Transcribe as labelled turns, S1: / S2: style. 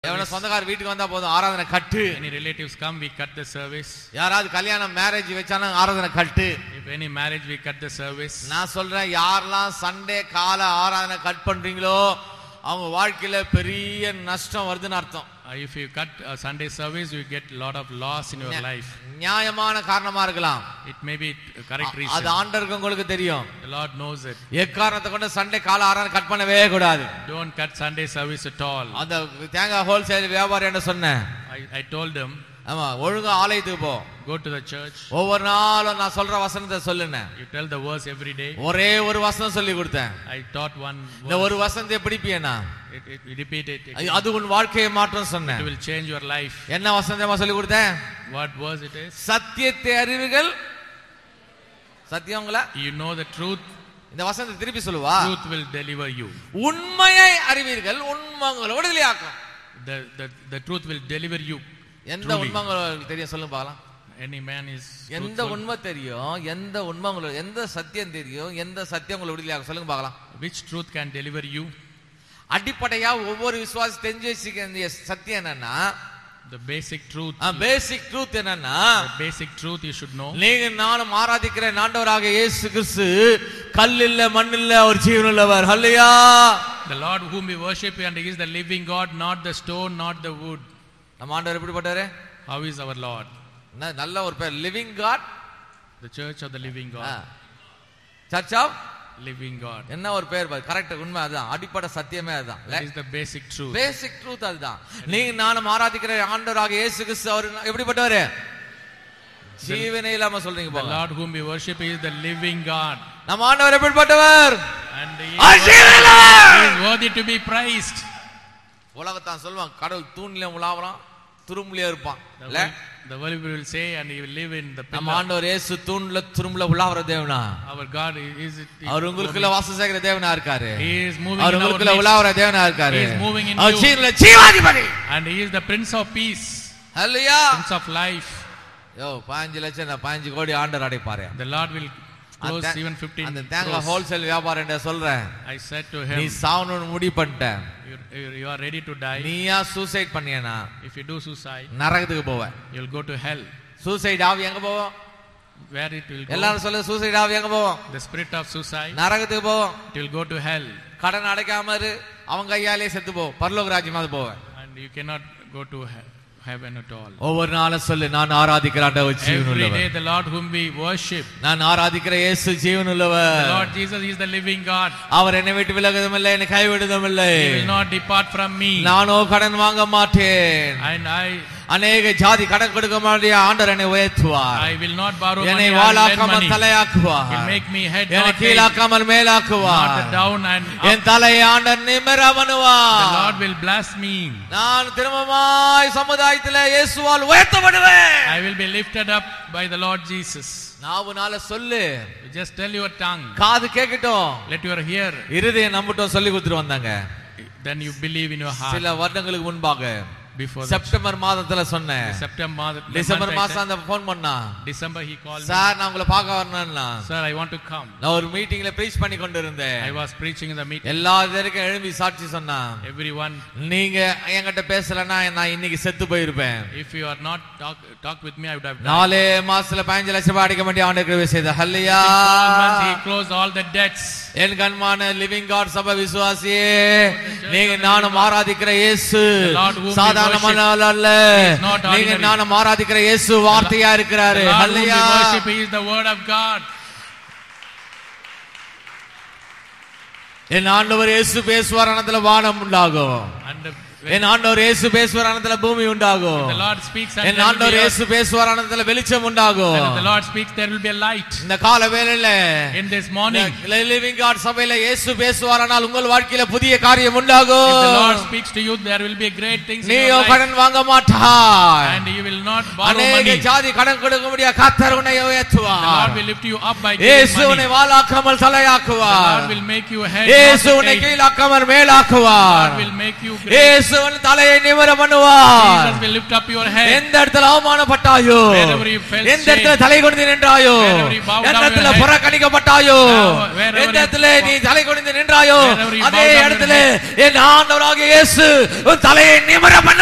S1: எவன சொந்தக்கார வீட்டுக்கு வந்தா போதும் ஆராதனை கட்டு
S2: Any relatives come, we cut the service.
S1: யாராவது கல்யாணம் மேரேஜ் வச்சாலும் ஆராதனை கட்டு
S2: If any marriage, we cut the service.
S1: நான் சொல்றேன் யாரெல்லாம் சண்டே கால ஆராதனை கட் பண்றீங்களோ அவங்க வாழ்க்கையில பெரிய நஷ்டம் வருதுன்னு அர்த்தம்
S2: Uh, if you cut a Sunday service, you get a lot of loss in your life.
S1: நியாயமான காரணமா இருக்கலாம்
S2: It may be a correct
S1: அது
S2: reason.
S1: ஆண்டருக்கு உங்களுக்கு தெரியும்
S2: The Lord knows it.
S1: எக்காரணத்தை கொண்டு சண்டே கால ஆராதனை கட் பண்ணவே கூடாது
S2: Don't cut Sunday service at all.
S1: அந்த தேங்காய் ஹோல்சேல் வியாபாரி என்ன சொன்னேன்
S2: I, I told them,
S1: ஆமா ஒழுங்கா ஆலயத்துக்கு போ
S2: go to the church.
S1: ஒவ்வொரு நாளும் நான் சொல்ற வசனத்தை சொல்லுனேன்
S2: You tell the verse every day.
S1: ஒரே ஒரு வசனம் சொல்லி கொடுத்தேன்
S2: I taught one
S1: இந்த
S2: verse.
S1: ஒரு வசனத்தை பிடிப்பியனா
S2: It, it, you repeat it. It,
S1: அது உன் வாழ்க்கையை மாற்றம்
S2: it
S1: சொன்னேன்
S2: will change your life.
S1: என்ன வசனத்தை சொல்லி கொடுத்தேன்
S2: What verse it is?
S1: சத்தியத்தை அறிவுகள் சத்தியங்களா
S2: You know the truth.
S1: இந்த வசனத்தை திருப்பி சொல்லுவா
S2: Truth will deliver you.
S1: உண்மையை அறிவீர்கள் உண்மங்களை விடுதலையாக்கும்
S2: The, the, the truth will deliver you.
S1: எந்த
S2: Truly.
S1: உண்மை உங்களுக்கு தெரியும் சொல்லுங்க பார்க்கலாம்
S2: Any man is
S1: எந்த
S2: truthful.
S1: உண்மை தெரியும் எந்த உண்மை உங்களுக்கு எந்த சத்தியம் தெரியும் எந்த சத்தியம் உங்களை விடுதலையாக்கும் சொல்லுங்க பார்க்கலாம்
S2: Which truth can deliver you?
S1: அடிப்படையா ஒவ்வொரு விசுவாசி தெரிஞ்சு வச்சுக்க வேண்டிய சத்தியம் என்னன்னா
S2: The basic truth.
S1: Basic truth என்னன்னா
S2: The basic truth you should know.
S1: நீங்க நானும் ஆராதிக்கிற ஆண்டவராக இயேசு கிறிஸ்து கல் இல்ல மண் இல்ல அவர் ஜீவனுள்ளவர் ஹல்லையா
S2: The Lord whom we worship and He is the living God, not the stone, not the wood.
S1: நம்ம ஆண்டவர் எப்படிப்பட்டாரு
S2: How is our Lord?
S1: ந- நல்ல ஒரு பேர் living God
S2: The church of the living God.
S1: Church of
S2: Living God.
S1: என்ன ஒரு பேர் correct உண்மை அதுதான் அடிப்படை சத்தியமே அதுதான்
S2: That is the basic truth.
S1: Basic truth அதுதான் நீங்க நானும் ஆராதிக்கிற ஆண்டவராக இயேசு கிறிஸ்து அவர் எப்படிப்பட்டவரு ஜீவனே இல்லாம சொல்றீங்க
S2: The
S1: போல
S2: Lord whom we worship is the living God.
S1: நம்ம ஆண்டவர் எப்படிப்பட்டவர்
S2: And He
S1: our
S2: is,
S1: ஜீவனுள்ளவர்.
S2: he is worthy to be praised.
S1: உலகத்தான் சொல்லுவான் கடவுள் தூண்ல உலாவறான் துரும்புலயே இருப்பான்
S2: The
S1: இல்ல
S2: world, the world will say, and He will live in the
S1: நம்ம
S2: pillar.
S1: ஆண்டவர் இயேசு தூண்ல துரும்புல உலாவற தேவனா
S2: Our God is it.
S1: அவர் உங்களுக்குள்ள வாசம் செய்கிற தேவனா இருக்காரு
S2: He is moving
S1: our
S2: in our
S1: உங்களுக்குள்ள
S2: midst.
S1: உலாவற தேவனா இருக்காரு
S2: He is moving in
S1: our
S2: you.
S1: ஜீவன்ல ஜீவாதிபதி
S2: And He is the Prince of Peace,
S1: அல்லையா
S2: Prince of Life.
S1: யோ பாஞ்சு லட்சம் நான் பாஞ்சு கோடி ஆண்டர் அடைப்பாரு
S2: The Lord will close
S1: அந்த-
S2: even 15
S1: அந்த தேங்காய்
S2: crores.
S1: ஹோல்சேல் வியாபாரம் என்ன சொல்றேன்
S2: I said to
S1: நீ
S2: him,
S1: சாவணும்னு முடிவு பண்ணிட்ட
S2: you, you- you are ready to die.
S1: நீயா சூசைட் பண்ணியனா
S2: If you do suicide,
S1: நரகத்துக்கு போவ
S2: you'll go to hell.
S1: Suicide ஆவி எங்க போவோம்
S2: Where it will go?
S1: எல்லாரும் சொல்லு சூசைட் ஆவி எங்க போவோம்
S2: The spirit of suicide,
S1: நரகத்துக்கு போவோம்
S2: it will go to hell.
S1: கடன் அடைக்காம இரு அவன் கையாலே செத்து போ பரலோக ராஜ்யமாவது போவேன்
S2: And you cannot go to he- heaven at all.
S1: ஒவ்வொரு நாளும் சொல்லு நான் ஆராதிக்கிற ஆண்டவர்
S2: Every
S1: ஜீவனுள்ளவர்
S2: day, the Lord whom we worship,
S1: நான் ஆராதிக்கிற இயேசு
S2: the
S1: ஜீவனுள்ளவர்
S2: Lord Jesus is the living God.
S1: அவர் என்னை விட்டு விலகுதும் இல்லை என்னை கைவிடுதும் இல்லை
S2: He will not depart from me.
S1: நானோ கடன் வாங்க மாட்டேன்
S2: And I,
S1: அநேக ஜாதி கடன் கொடுக்க மாட்டிய ஆண்டவர் என்னை உயர்த்துவார்
S2: I will not borrow
S1: என்னை
S2: money or lend
S1: வாளாக்காமல்
S2: money.
S1: தலையாக்குவார்
S2: He'll make me head,
S1: என்னை
S2: not tail,
S1: கீழாக்காமல் மேலாக்குவார்
S2: not down and up.
S1: என் தலையை ஆண்டர் நிமிர
S2: The
S1: பண்ணுவார்
S2: Lord will bless me.
S1: நான் திரும்பமாய் சமுதாயத்தில் இயேசுவால் உயர்த்தப்படுவேன்
S2: I will be lifted up by the Lord Jesus.
S1: நாவுனால சொல்லு
S2: You Just tell your tongue.
S1: காது கேட்கட்டும்
S2: Let your ear.
S1: இருதயம் நம்பட்டும் சொல்லி கொடுத்துட்டு வந்தாங்க
S2: Then you believe in your heart.
S1: சில வருடங்களுக்கு முன்பாக
S2: Before the
S1: செப்டம்பர் மாதத்துல சொன்னேன்
S2: September, the
S1: December
S2: month I
S1: மாசம்
S2: said-
S1: அந்த போன் பண்ணா
S2: December he called me.
S1: Sir நான் உங்களை பார்க்க வரணும்னா
S2: Sir, I want to come.
S1: நான் ஒரு மீட்டிங்ல ப்ரீச் பண்ணி கொண்டு இருந்தேன்
S2: I was preaching in the meeting.
S1: எல்லா பேருக்கும் எழும்பி சாட்சி சொன்னா
S2: Everyone,
S1: நீங்க என்கிட்ட பேசலன்னா நான் இன்னைக்கு செத்து போயிருப்பேன்
S2: if you are not talk, talk with me, I would have died.
S1: நாலே மாசத்துல பதினஞ்சு லட்சம் ரூபாய் அடிக்க வேண்டிய ஆண்டு கிருபை செய்த ஹல்லையா
S2: Twelve months he closed all the debts.
S1: என் கண்மான லிவிங் காட் சபை விசுவாசியே நீங்க நானும் ஆராதிக்கிற இயேசு
S2: The Lord whom we
S1: சாதாரணமான
S2: worship
S1: ஆள் அல்ல
S2: is not
S1: நீங்க
S2: ordinary.
S1: நானும் ஆராதிக்கிற இயேசு வார்த்தையா
S2: The
S1: இருக்கிறாரு
S2: Lord whom we
S1: ஹல்லையா
S2: worship, he is the word of God.
S1: என் ஆண்டவர் இயேசு பேசுவார் அனத்துல வானம் உண்டாகும்
S2: And the,
S1: என் ஆண்டவர் இயேசு பேசுவார் அனத்துல பூமி உண்டாகும்
S2: the Lord speaks and
S1: N
S2: there will
S1: ஆண்டவர்
S2: be earth.
S1: இயேசு பேசுவார் அனத்துல வெளிச்சம் உண்டாகும்
S2: And if the Lord speaks, there will be a light.
S1: இந்த கால வேளையில
S2: In this morning,
S1: living God சபையில இயேசு பேசுவாரானால் உங்கள் வாழ்க்கையில புதிய காரியம்
S2: if the Lord
S1: உண்டாகும்
S2: speaks to you, there will be great things in
S1: நீயோ
S2: your life.
S1: கடன் வாங்க மாட்டாய்
S2: And you will not borrow
S1: அநேக
S2: money.
S1: ஜாதி கடன் கொடுக்க முடியாது கத்தர் உன்னை
S2: The Lord
S1: உயர்த்துவார்
S2: will lift you up by giving
S1: இயேசு
S2: money.
S1: உன்னை
S2: The
S1: வாளாக்காமல்
S2: Lord
S1: தலையாக்குவார்
S2: will make you head,
S1: இயேசு
S2: not
S1: உன்னை
S2: the tail.
S1: கீழாக்காமல்
S2: The
S1: மேலாக்குவார்
S2: Lord will make you great.
S1: இயேசு இயேசுவன் தலையை நிமிர பண்ணுவார்
S2: Jesus will lift up your head.
S1: எந்த இடத்துல அவமானப்பட்டாயோ
S2: Wherever you felt
S1: எந்த இடத்துல
S2: shame.
S1: தலை குனிந்து நின்றாயோ
S2: Wherever you bowed
S1: எந்த
S2: down
S1: இடத்துல
S2: your head.
S1: புறக்கணிக்கப்பட்டாயோ
S2: Wherever
S1: எந்த
S2: you-
S1: இடத்துல நீ தலை குனிந்து நின்றாயோ
S2: Wherever you
S1: அதே
S2: bowed down your
S1: இடத்துல என் ஆண்டவராகிய இயேசு உன் தலையை நிமிர பண்ண